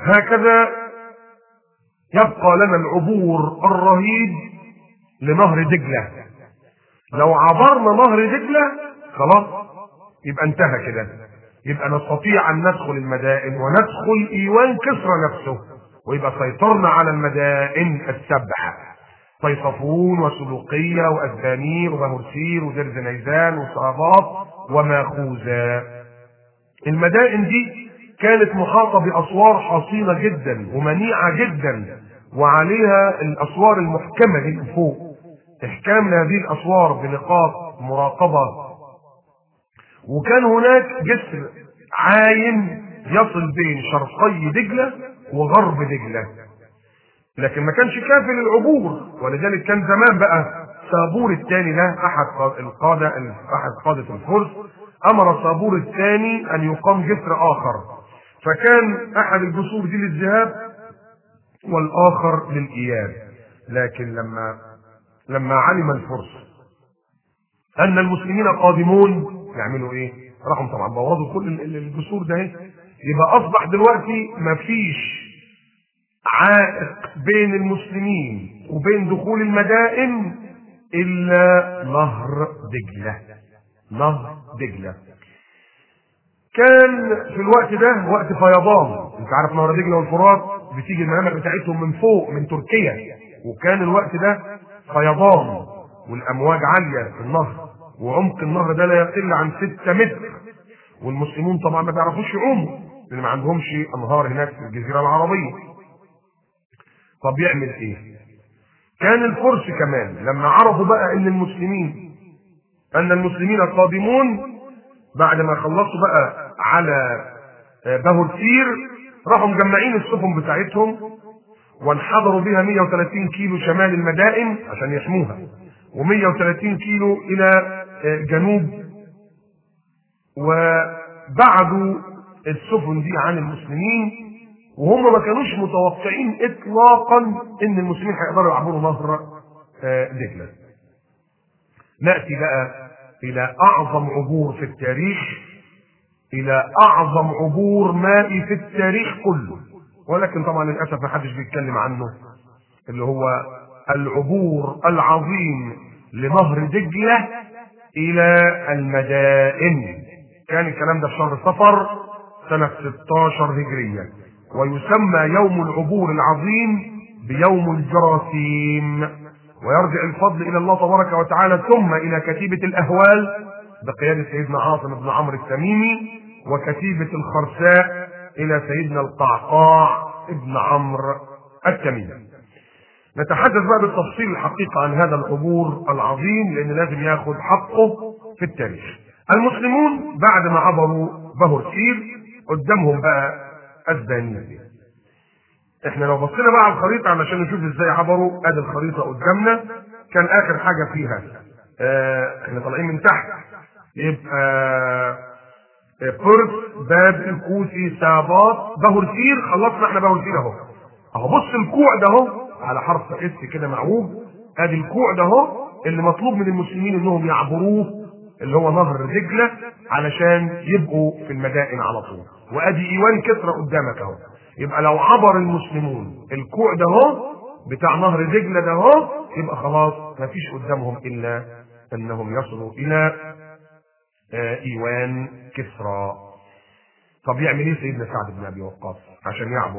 هكذا يبقى لنا العبور الرهيب لنهر دجلة لو عبرنا نهر دجلة خلاص يبقى انتهى كده يبقى نستطيع ان ندخل المدائن وندخل ايوان كسرى نفسه ويبقى سيطرنا على المدائن السبعه طيصفون وسلوقيه واسبانير وبهرسير ودير زنيزان وصابات وماخوذة المدائن دي كانت محاطه باسوار حصينه جدا ومنيعه جدا وعليها الاسوار المحكمه دي من فوق احكام لهذه الاسوار بنقاط مراقبه وكان هناك جسر عايم يصل بين شرقي دجلة وغرب دجلة لكن ما كانش كافي للعبور ولذلك كان زمان بقى صابور الثاني ده احد القادة احد قادة الفرس امر صابور الثاني ان يقام جسر اخر فكان احد الجسور دي للذهاب والاخر للاياب لكن لما لما علم الفرس ان المسلمين قادمون يعملوا ايه؟ راحوا طبعا بوظوا كل الجسور ده اهي يبقى اصبح دلوقتي مفيش عائق بين المسلمين وبين دخول المدائن الا نهر دجله نهر دجله كان في الوقت ده وقت فيضان انت عارف نهر دجله والفرات بتيجي المنابع بتاعتهم من فوق من تركيا وكان الوقت ده فيضان والامواج عاليه في النهر وعمق النهر ده لا يقل عن 6 متر والمسلمون طبعا ما بيعرفوش يعوموا لان ما عندهمش انهار هناك في الجزيره العربيه طب يعمل ايه كان الفرس كمان لما عرفوا بقى ان المسلمين ان المسلمين قادمون بعد ما خلصوا بقى على بهرسير راحوا مجمعين السفن بتاعتهم وانحدروا بها 130 كيلو شمال المدائن عشان يحموها و130 كيلو الى جنوب وبعدوا السفن دي عن المسلمين وهم ما كانوش متوقعين اطلاقا ان المسلمين هيقدروا يعبروا نهر دجله. ناتي بقى الى اعظم عبور في التاريخ الى اعظم عبور مائي في التاريخ كله ولكن طبعا للاسف ما حدش بيتكلم عنه اللي هو العبور العظيم لنهر دجله الى المدائن كان الكلام ده في شهر صفر سنه 16 هجريه ويسمى يوم العبور العظيم بيوم الجراثيم ويرجع الفضل الى الله تبارك وتعالى ثم الى كتيبه الاهوال بقياده سيدنا عاصم بن عمرو التميمي وكتيبه الخرساء الى سيدنا القعقاع ابن عمرو التميمي نتحدث بقى بالتفصيل الحقيقه عن هذا العبور العظيم لان لازم ياخذ حقه في التاريخ المسلمون بعد ما عبروا بهرسير قدامهم بقى اسبانيا احنا لو بصينا بقى على الخريطه علشان نشوف ازاي عبروا ادي الخريطه قدامنا كان اخر حاجه فيها اه احنا طالعين من تحت يبقى اه بيرث باب كوسي سابات بهرسير خلصنا احنا بهرسير اهو اهو بص الكوع ده اهو على حرف اس كده معوج ادي الكوع ده اهو اللي مطلوب من المسلمين انهم يعبروه اللي هو نهر دجله علشان يبقوا في المدائن على طول وادي ايوان كسرى قدامك اهو يبقى لو عبر المسلمون الكوع ده اهو بتاع نهر دجله ده اهو يبقى خلاص ما فيش قدامهم الا انهم يصلوا الى ايوان كسرى طب يعمل ايه سيدنا سعد بن ابي وقاص عشان يعبر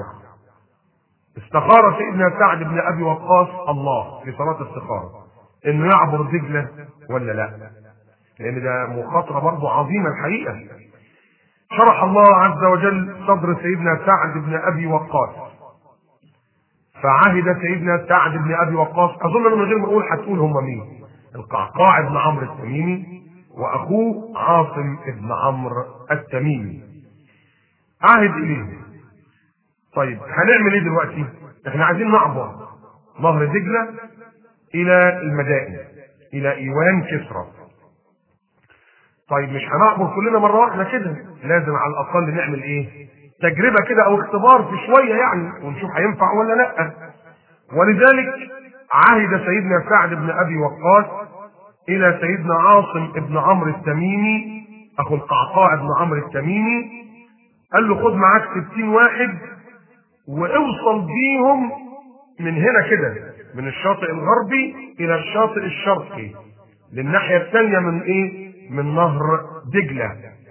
استخار سيدنا سعد بن ابي وقاص الله في صلاه استخاره انه يعبر دجله ولا لا لان ده مخاطره برضه عظيمه الحقيقه شرح الله عز وجل صدر سيدنا سعد بن ابي وقاص فعهد سيدنا سعد بن ابي وقاص اظن انا من غير ما اقول هتقول هم مين القعقاع بن عمرو التميمي واخوه عاصم بن عمرو التميمي عهد اليه طيب هنعمل ايه دلوقتي احنا عايزين نعبر نهر دجله الى المدائن الى ايوان كسرى طيب مش هنعبر كلنا مره واحده كده لازم على الاقل نعمل ايه تجربه كده او اختبار في شويه يعني ونشوف هينفع ولا لا ولذلك عهد سيدنا سعد بن ابي وقاص الى سيدنا عاصم بن عمرو التميمي اخو القعقاع بن عمرو التميمي قال له خد معاك 60 واحد واوصل بيهم من هنا كده من الشاطئ الغربي الى الشاطئ الشرقي للناحيه الثانيه من ايه من نهر دجله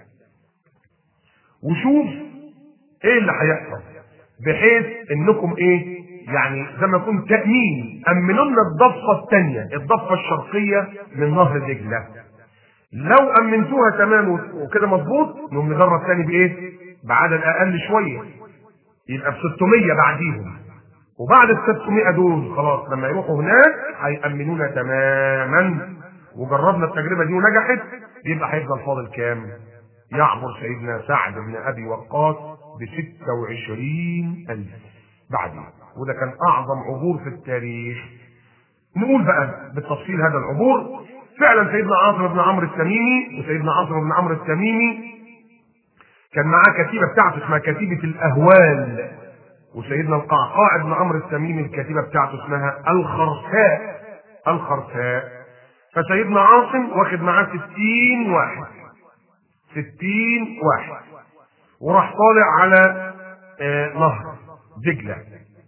وشوف ايه اللي هيحصل بحيث انكم ايه يعني زي ما يكون تامين امنوا لنا الضفه الثانيه الضفه الشرقيه من نهر دجله لو امنتوها تمام وكده مظبوط نقوم نجرب تاني بايه بعدد اقل شويه يبقى ب 600 بعديهم وبعد ال 600 دول خلاص لما يروحوا هناك هيأمنونا تماما وجربنا التجربه دي ونجحت يبقى هيفضل فاضل كام؟ يعبر سيدنا سعد بن ابي وقاص ب 26000 بعدين وده كان اعظم عبور في التاريخ نقول بقى بالتفصيل هذا العبور فعلا سيدنا عاصم بن عمرو التميمي وسيدنا عاصم بن عمرو التميمي كان معاه كتيبه بتاعته اسمها كتيبه الاهوال وسيدنا القعقاع بن عمرو التميمي الكتيبه بتاعته اسمها الخرساء الخرساء فسيدنا عاصم واخد معاه ستين واحد ستين واحد وراح طالع على آه نهر دجلة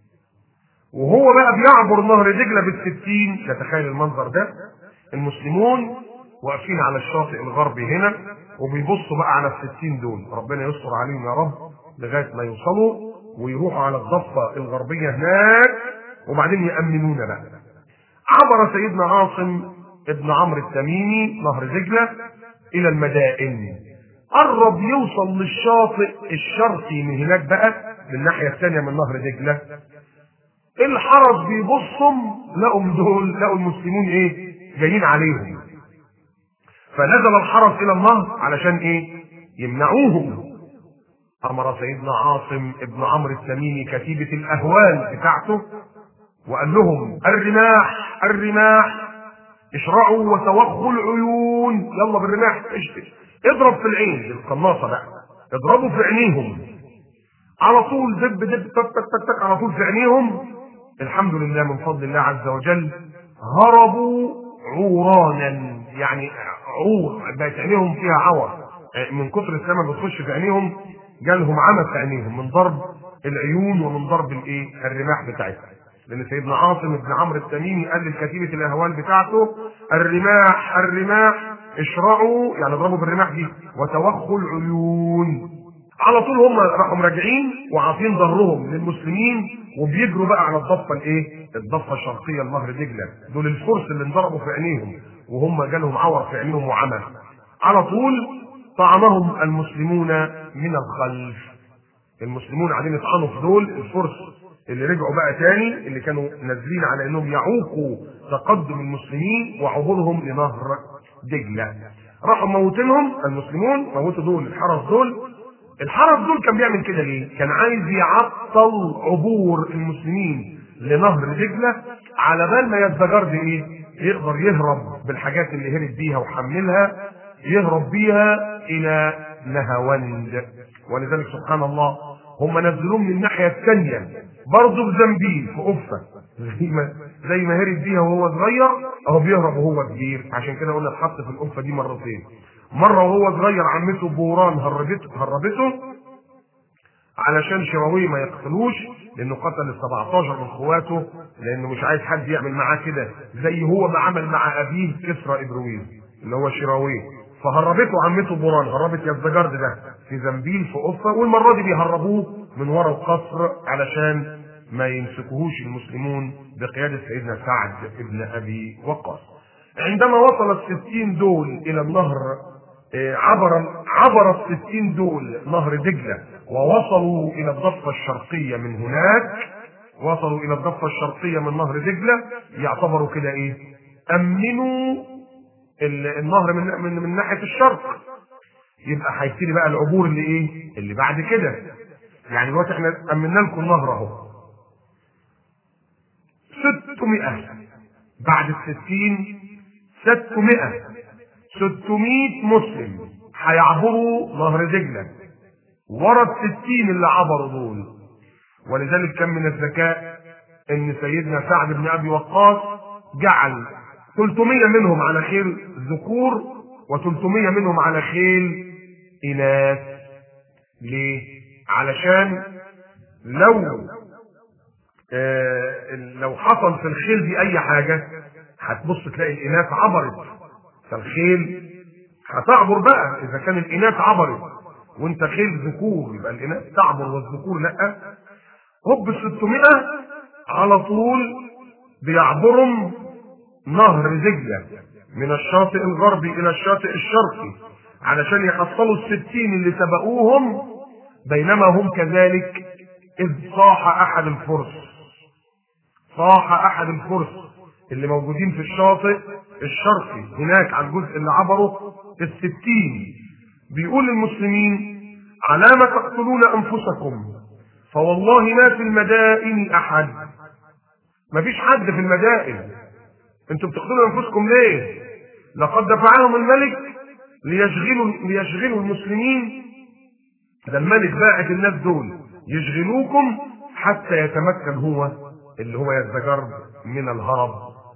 وهو بقى بيعبر نهر دجلة بالستين تتخيل المنظر ده المسلمون واقفين على الشاطئ الغربي هنا وبيبصوا بقى على الستين دول ربنا يستر عليهم يا رب لغاية ما يوصلوا ويروحوا على الضفة الغربية هناك وبعدين يأمنونا بقى عبر سيدنا عاصم ابن عمرو التميمي نهر دجلة إلى المدائن قرب يوصل للشاطئ الشرقي من هناك بقى من الناحية الثانية من نهر دجلة الحرس بيبصهم لقوا دول لقوا المسلمون ايه جايين عليهم فنزل الحرس الى النهر علشان ايه يمنعوهم امر سيدنا عاصم ابن عمرو التميمي كتيبة الاهوال بتاعته وقال لهم الرماح الرماح اشرعوا وتوخوا العيون يلا بالرماح اشتش اضرب في العين القناصه بقى اضربوا في عينيهم على طول دب دب تك تك تك تك على طول في عينيهم الحمد لله من فضل الله عز وجل هربوا عورانا يعني عور بقت عينيهم فيها عور من كتر السماء بتخش في عينيهم جالهم عمى في عينيهم من ضرب العيون ومن ضرب الايه الرماح بتاعتها لان سيدنا عاصم بن عمرو التميمي قال لكتيبه الاهوال بتاعته الرماح الرماح اشرعوا يعني اضربوا بالرماح دي وتوخوا العيون على طول هم راحوا راجعين وعاطين ظهرهم للمسلمين وبيجروا بقى على الضفه الايه؟ الضفه الشرقيه لنهر دجله، دول الفرس اللي انضربوا في عينيهم وهم جالهم عور في عينيهم وعمى. على طول طعنهم المسلمون من الخلف. المسلمون قاعدين يطعنوا في دول الفرس اللي رجعوا بقى تاني اللي كانوا نازلين على انهم يعوقوا تقدم المسلمين وعبورهم لنهر دجله. راحوا موتينهم المسلمون موتوا دول الحرس دول الحرس دول كان بيعمل كده ليه؟ كان عايز يعطل عبور المسلمين لنهر دجله على بال ما يتزجرد ايه؟ يقدر يهرب بالحاجات اللي هرب بيها وحملها يهرب بيها الى نهاوند ولذلك سبحان الله هم نزلوه من الناحيه الثانيه برضه في زنبيل في قفه زي ما زي ما هرب بيها وهو صغير اهو بيهرب وهو كبير عشان كده قلنا اتحط في القفه دي مرتين مره وهو صغير عمته بوران هربته هربته علشان شراويه ما يقتلوش لانه قتل ال 17 من اخواته لانه مش عايز حد يعمل معاه كده زي هو ما عمل مع ابيه كسرى ابرويز اللي هو شراويه فهربته عمته بوران هربت يزدجرد ده في زنبيل في قفه والمره دي بيهربوه من ورا القصر علشان ما يمسكوهوش المسلمون بقياده سيدنا سعد ابن ابي وقاص عندما وصل الستين دول الى النهر عبر عبر الستين دول نهر دجلة ووصلوا إلى الضفة الشرقية من هناك وصلوا إلى الضفة الشرقية من نهر دجلة يعتبروا كده إيه؟ أمنوا النهر من من, من ناحية الشرق يبقى هيبتدي بقى العبور اللي إيه؟ اللي بعد كده يعني دلوقتي احنا أمنا لكم النهر أهو 600 بعد الستين 600 600 مسلم هيعبروا نهر دجلة ورا الستين اللي عبروا دول ولذلك كان من الذكاء ان سيدنا سعد بن ابي وقاص جعل 300 منهم على خيل ذكور و300 منهم على خيل اناث ليه؟ علشان لو آه، لو حصل في الخيل دي اي حاجه هتبص تلاقي الاناث عبرت فالخيل هتعبر بقى اذا كان الاناث عبرت وانت خيل ذكور يبقى الاناث تعبر والذكور لا هوب ال 600 على طول بيعبرهم نهر دجله من الشاطئ الغربي الى الشاطئ الشرقي علشان يحصلوا الستين اللي سبقوهم بينما هم كذلك اذ صاح احد الفرس صاح احد الفرس اللي موجودين في الشاطئ الشرقي هناك على الجزء اللي عبره الستين بيقول للمسلمين علام تقتلون انفسكم فوالله ما في المدائن احد ما فيش حد في المدائن انتوا بتقتلوا انفسكم ليه لقد دفعهم الملك ليشغلوا ليشغلوا المسلمين ده الملك باعت الناس دول يشغلوكم حتى يتمكن هو اللي هو يتجرب من الهرب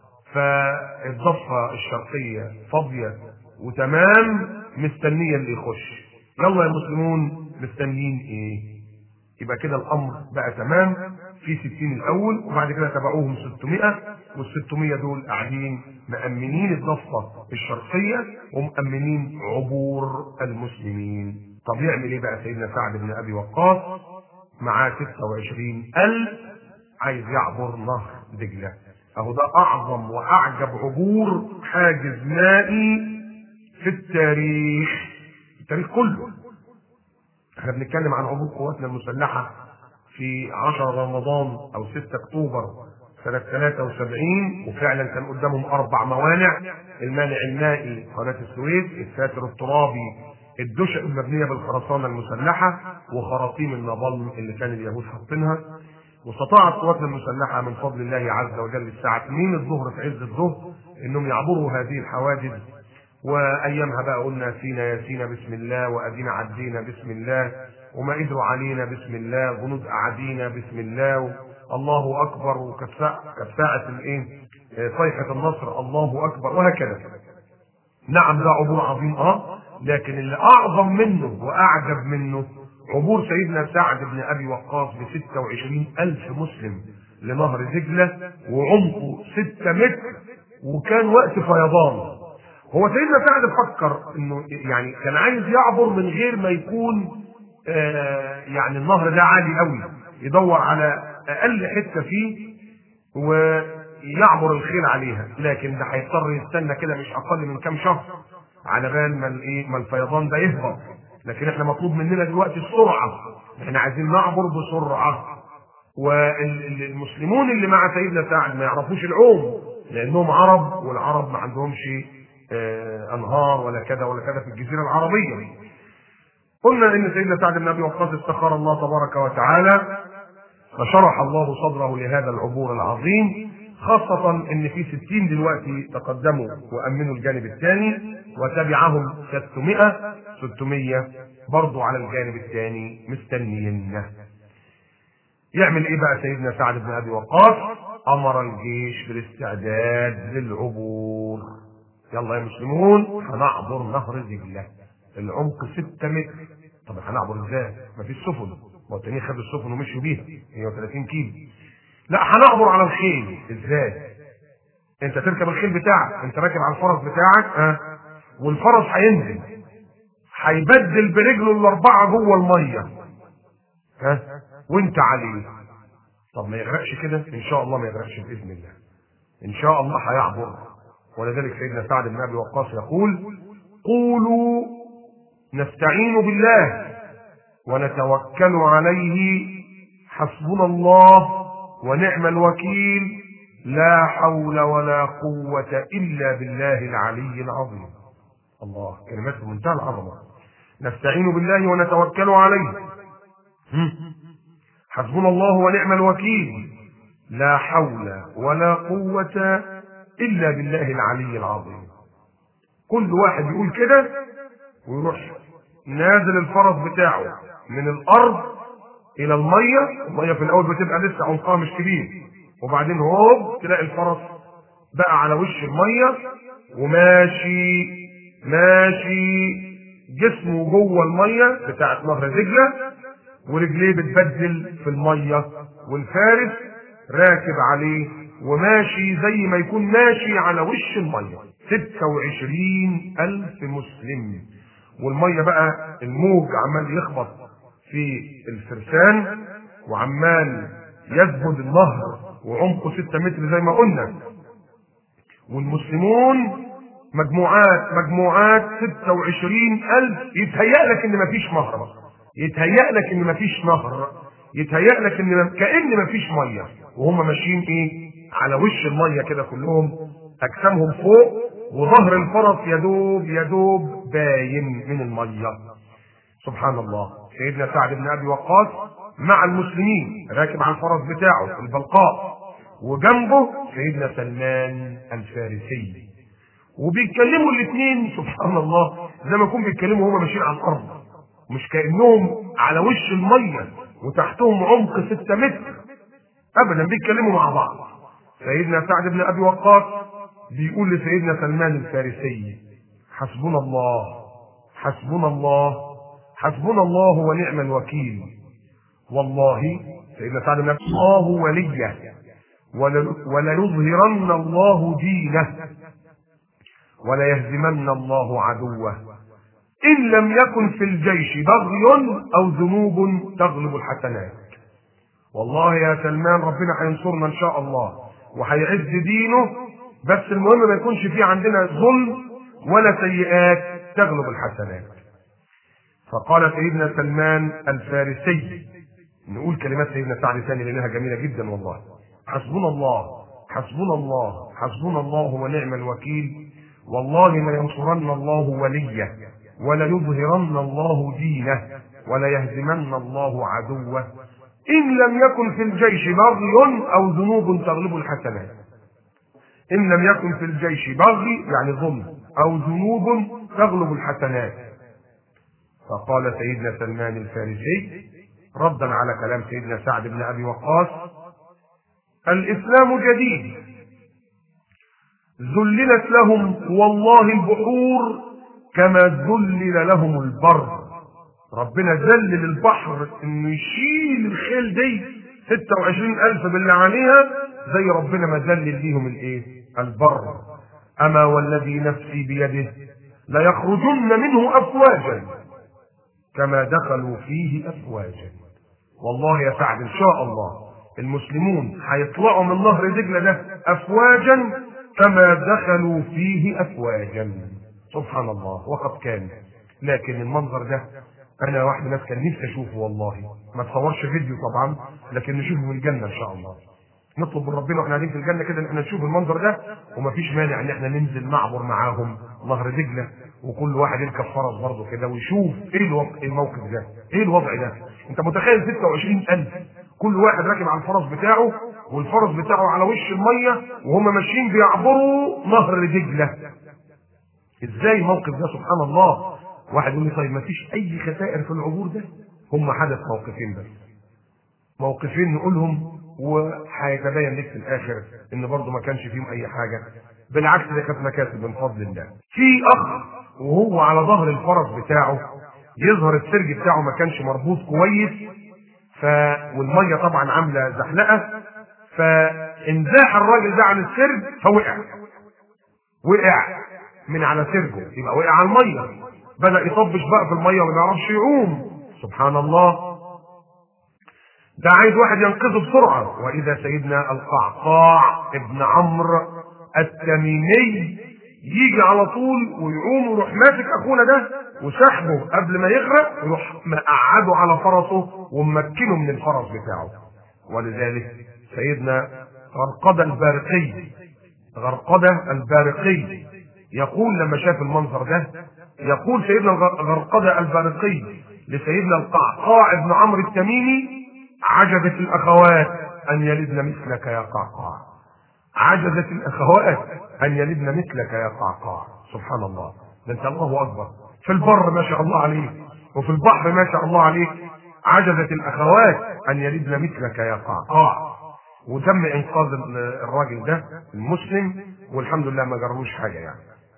فالضفة الشرقية فاضية وتمام مستنية اللي يخش يلا يا مسلمون مستنيين ايه يبقى كده الامر بقى تمام في 60 الاول وبعد كده تبعوهم 600 وال 600 دول قاعدين مأمنين الضفه الشرقيه ومأمنين عبور المسلمين طب يعمل ايه بقى سيدنا سعد بن ابي وقاص معاه 26000 عايز يعبر نهر دجله اهو ده اعظم واعجب عبور حاجز مائي في التاريخ التاريخ كله احنا بنتكلم عن عبور قواتنا المسلحة في 10 رمضان او 6 اكتوبر سنة 73 وفعلا كان قدامهم اربع موانع المانع المائي قناة السويس الساتر الترابي الدشق المبنية بالخرسانة المسلحة وخراطيم النابلم اللي كان اليهود حاطينها واستطاعت قواتنا المسلحة من فضل الله عز وجل الساعة 2 الظهر في عز الظهر انهم يعبروا هذه الحواجز وايامها بقى قلنا سينا يا سينا بسم الله وادينا عدينا بسم الله وما قدروا علينا بسم الله جنود اعادينا بسم الله الله اكبر وكفاءة الايه صيحة النصر الله اكبر وهكذا نعم ده عبور عظيم اه لكن اللي اعظم منه واعجب منه عبور سيدنا سعد بن ابي وقاص ب 26 الف مسلم لنهر دجله وعمقه 6 متر وكان وقت فيضان هو سيدنا سعد فكر انه يعني كان عايز يعبر من غير ما يكون آه يعني النهر ده عالي قوي يدور على اقل حته فيه ويعبر الخيل عليها لكن ده هيضطر يستنى كده مش اقل من كام شهر على بال ما الايه ما الفيضان ده يهبط لكن احنا مطلوب مننا دلوقتي السرعه احنا عايزين نعبر بسرعه والمسلمون اللي مع سيدنا سعد ما يعرفوش العوم لانهم عرب والعرب ما عندهمش انهار ولا كذا ولا كذا في الجزيره العربيه. قلنا ان سيدنا سعد بن ابي وقاص استخار الله تبارك وتعالى فشرح الله صدره لهذا العبور العظيم خاصة ان في ستين دلوقتي تقدموا وامنوا الجانب الثاني وتبعهم 600 600 برضو على الجانب الثاني مستنيين يعمل ايه بقى سيدنا سعد بن ابي وقاص امر الجيش بالاستعداد للعبور يلا يا مسلمون هنعبر نهر دجلة العمق 6 متر طب هنعبر ازاي؟ مفيش سفن ما التانيين خدوا السفن ومشوا بيها 130 كيلو لا هنعبر على الخيل ازاي؟ انت تركب الخيل بتاعك انت راكب على الفرس بتاعك ها والفرس هينزل هيبدل برجله الاربعه جوه الميه ها وانت عليه طب ما يغرقش كده ان شاء الله ما يغرقش باذن الله ان شاء الله هيعبر ولذلك سيدنا سعد بن ابي وقاص يقول قولوا نستعين بالله ونتوكل عليه حسبنا الله ونعم الوكيل لا حول ولا قوة إلا بالله العلي العظيم الله كلمات في منتهى العظمة نستعين بالله ونتوكل عليه حسبنا الله ونعم الوكيل لا حول ولا قوة إلا بالله العلي العظيم كل واحد يقول كده ويروح نازل الفرس بتاعه من الأرض إلى المية المية في الأول بتبقى لسه عمقها مش كبير وبعدين هوب تلاقي الفرس بقى على وش المية وماشي ماشي جسمه جوه المية بتاعت نهر دجلة ورجليه بتبدل في المية والفارس راكب عليه وماشي زي ما يكون ماشي على وش الميه 26 ألف مسلم والميه بقى الموج عمال يخبط في الفرسان وعمال يزبد النهر وعمقه 6 متر زي ما قلنا والمسلمون مجموعات مجموعات 26 ألف يتهيأ لك إن مفيش نهر يتهيأ لك إن مفيش نهر يتهيأ لك إن كأن مفيش مية وهم ماشيين إيه على وش المية كده كلهم أجسامهم فوق وظهر الفرس يدوب يدوب باين من المية سبحان الله سيدنا سعد بن أبي وقاص مع المسلمين راكب على الفرس بتاعه البلقاء وجنبه سيدنا سلمان الفارسي وبيتكلموا الاثنين سبحان الله زي ما يكون بيتكلموا هما ماشيين على الارض مش كانهم على وش الميه وتحتهم عمق 6 متر ابدا بيتكلموا مع بعض سيدنا سعد بن ابي وقاص بيقول لسيدنا سلمان الفارسي حسبنا الله حسبنا الله حسبنا الله ونعم الوكيل والله سيدنا سعد بن ابي الله وليه وليظهرن الله دينه وليهزمن الله عدوه إن لم يكن في الجيش بغي أو ذنوب تغلب الحسنات والله يا سلمان ربنا هينصرنا إن شاء الله وهيعز دينه بس المهم ما يكونش في عندنا ظلم ولا سيئات تغلب الحسنات فقال سيدنا سلمان الفارسي نقول كلمات سيدنا سعد ثاني لانها جميله جدا والله حسبنا الله حسبنا الله حسبنا الله ونعم الوكيل والله لينصرن الله وليه وليظهرن الله دينه وليهزمن الله عدوه إن لم يكن في الجيش بغي أو ذنوب تغلب الحسنات إن لم يكن في الجيش بغي يعني ظلم أو ذنوب تغلب الحسنات فقال سيدنا سلمان الفارسي ردا على كلام سيدنا سعد بن أبي وقاص الإسلام جديد ذللت لهم والله البحور كما ذلل لهم البر ربنا ذلل البحر انه يشيل الخيل دي 26 ألف باللي عليها زي ربنا ما ذلل ليهم الايه البر أما والذي نفسي بيده ليخرجن منه أفواجا كما دخلوا فيه أفواجا والله يا سعد إن شاء الله المسلمون هيطلعوا من نهر دجلة ده أفواجا كما دخلوا فيه أفواجا سبحان الله وقد كان لكن المنظر ده أنا واحد ناس كان نفسي أشوفه والله ما تصورش فيديو طبعا لكن نشوفه في الجنة إن شاء الله نطلب من ربنا واحنا قاعدين في الجنه كده ان احنا نشوف المنظر ده ومفيش مانع ان احنا ننزل نعبر معاهم نهر دجله وكل واحد يركب فرس برضه كده ويشوف ايه الوضع الموقف ده ايه الوضع ده انت متخيل 26000 كل واحد راكب على الفرس بتاعه والفرس بتاعه على وش الميه وهم ماشيين بيعبروا نهر دجله ازاي الموقف ده سبحان الله واحد يقول لي طيب مفيش اي خسائر في العبور ده هم حدث موقفين بس موقفين نقولهم وهيتبين لك في الاخر ان برضه ما كانش فيهم اي حاجه بالعكس ده كانت مكاسب من فضل الله في اخ وهو على ظهر الفرس بتاعه يظهر السرج بتاعه ما كانش مربوط كويس ف والميه طبعا عامله زحلقه فانزاح الراجل ده عن السرج فوقع وقع من على سرجه يبقى وقع على الميه بدا يطبش بقى في الميه وما يعرفش يعوم سبحان الله ده عايز واحد ينقذه بسرعة وإذا سيدنا القعقاع ابن عمرو التميمي يجي على طول ويقوم ويروح ماسك أخونا ده وسحبه قبل ما يغرق يروح مقعده على فرسه وممكنه من الفرس بتاعه ولذلك سيدنا غرقدة البارقي غرقدة البارقي يقول لما شاف المنظر ده يقول سيدنا غرقدة البارقي لسيدنا القعقاع ابن عمرو التميمي عجزت الاخوات ان يلدن مثلك يا قعقاع عجزت الاخوات ان يلدن مثلك يا قعقاع سبحان الله ده انت الله اكبر في البر ما شاء الله عليك وفي البحر ما شاء الله عليك عجزت الاخوات ان يلدن مثلك يا قعقاع وتم انقاذ الراجل ده المسلم والحمد لله ما جرالوش حاجه يعني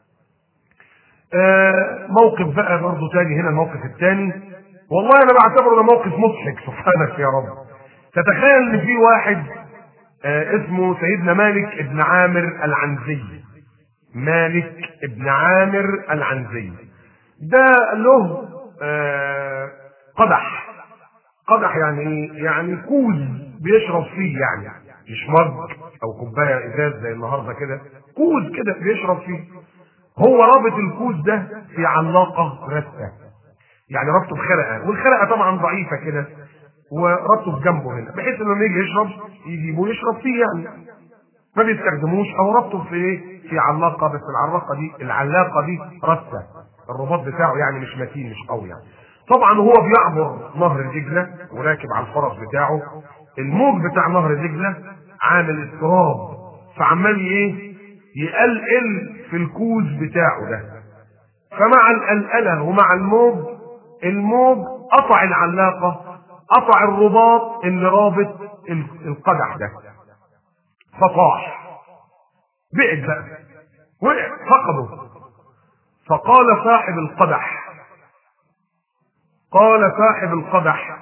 آه موقف بقى برضه تاني هنا الموقف الثاني والله انا بعتبره ده موقف مضحك سبحانك يا رب تتخيل ان في واحد آه اسمه سيدنا مالك ابن عامر العنزي مالك ابن عامر العنزي ده له آه قدح قدح يعني ايه؟ يعني كوز بيشرب فيه يعني مش مج او كوبايه ازاز زي النهارده كده كوز كده بيشرب فيه هو رابط الكوز ده في علاقه رثه يعني ربطه بخرقه والخرقه طبعا ضعيفه كده وربطه في جنبه هنا بحيث انه لما يجي يشرب يجيبه يشرب فيه يعني ما بيستخدموش او ربطه في ايه؟ في علاقه بس العلاقه دي العلاقه دي رثه الرباط بتاعه يعني مش متين مش قوي يعني طبعا هو بيعبر نهر دجله وراكب على الفرس بتاعه الموج بتاع نهر دجله عامل اضطراب فعمال ايه؟ يقلقل في الكوز بتاعه ده فمع القلقله ومع الموج الموج قطع العلاقه قطع الرباط اللي رابط القدح ده فطاح بعد بقى وقع فقده فقال صاحب القدح قال صاحب القدح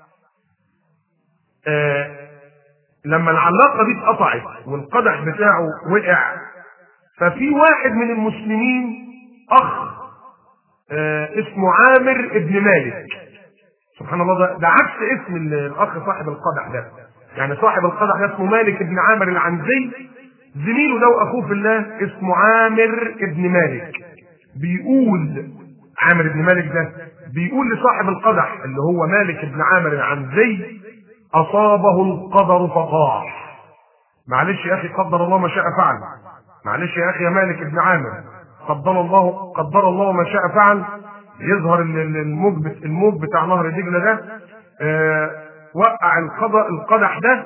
آه لما العلاقه دي اتقطعت والقدح بتاعه وقع ففي واحد من المسلمين اخ آه اسمه عامر ابن مالك سبحان الله ده, ده عكس اسم الاخ صاحب القدح ده يعني صاحب القدح ده اسمه مالك ابن عامر العنزي زميله ده واخوه في الله اسمه عامر ابن مالك بيقول عامر ابن مالك ده بيقول لصاحب القدح اللي هو مالك ابن عامر العنزي اصابه القدر فطاح معلش يا اخي قدر الله ما شاء فعل معلش يا اخي يا مالك ابن عامر قدر الله قدر الله ما شاء فعل يظهر الموج الموج بتاع نهر دجله ده آه وقع القدح ده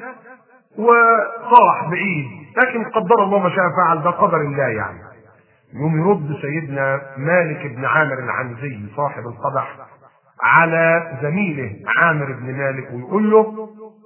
وطاح بعيد لكن قدر الله ما شاء فعل ده قدر الله يعني يوم يرد سيدنا مالك بن عامر العنزي صاحب القدح على زميله عامر بن مالك ويقول له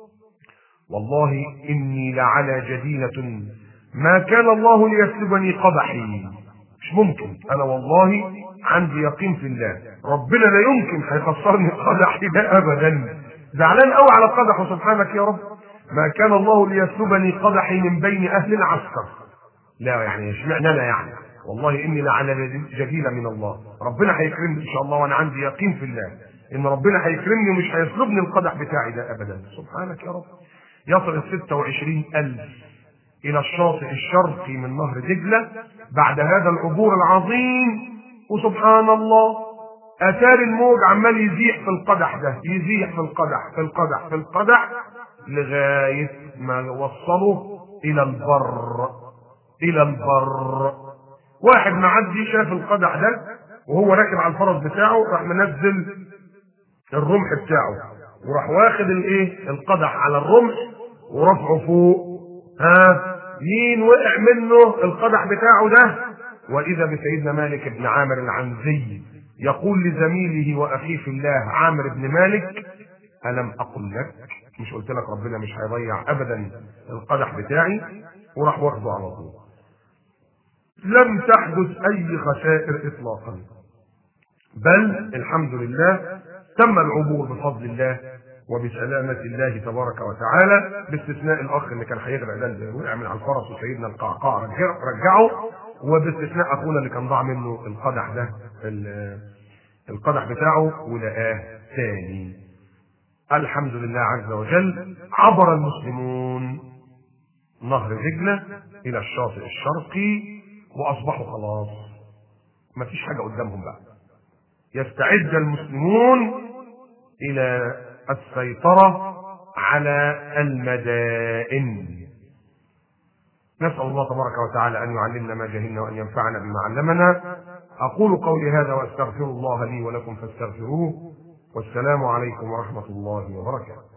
والله اني لعلى جدينة ما كان الله ليسلبني قدحي مش ممكن انا والله عندي يقين في الله ربنا لا يمكن هيخسرني قدحي ده ابدا زعلان قوي على قدحه سبحانك يا رب ما كان الله ليسلبني قدحي من بين اهل العسكر لا يعني اشمعنى انا يعني والله اني لعلى جديله من الله ربنا هيكرمني ان شاء الله وانا عندي يقين في الله ان ربنا هيكرمني ومش هيسلبني القدح بتاعي ده ابدا سبحانك يا رب يصل ال 26 ألف إلى الشاطئ الشرقي من نهر دجلة بعد هذا العبور العظيم وسبحان الله آثار الموج عمال يزيح في القدح ده يزيح في القدح في القدح في القدح لغاية ما وصله إلى البر إلى البر واحد معدي شاف القدح ده وهو راكب على الفرس بتاعه راح منزل الرمح بتاعه وراح واخد الايه القدح على الرمح ورفعه فوق ها مين وقع منه القدح بتاعه ده واذا بسيدنا مالك بن عامر العنزي يقول لزميله واخيه في الله عامر بن مالك الم اقل لك مش قلت لك ربنا مش هيضيع ابدا القدح بتاعي وراح واخده على طول لم تحدث اي خسائر اطلاقا بل الحمد لله تم العبور بفضل الله وبسلامة الله تبارك وتعالى باستثناء الأخ اللي كان هيغرق ده اللي وقع من على الفرس وسيدنا القعقاع رجعه وباستثناء أخونا اللي كان ضاع منه القدح ده القدح بتاعه ولقاه ثاني الحمد لله عز وجل عبر المسلمون نهر دجلة إلى الشاطئ الشرقي وأصبحوا خلاص مفيش حاجة قدامهم بقى يستعد المسلمون الى السيطره على المدائن نسال الله تبارك وتعالى ان يعلمنا ما جهلنا وان ينفعنا بما علمنا اقول قولي هذا واستغفر الله لي ولكم فاستغفروه والسلام عليكم ورحمه الله وبركاته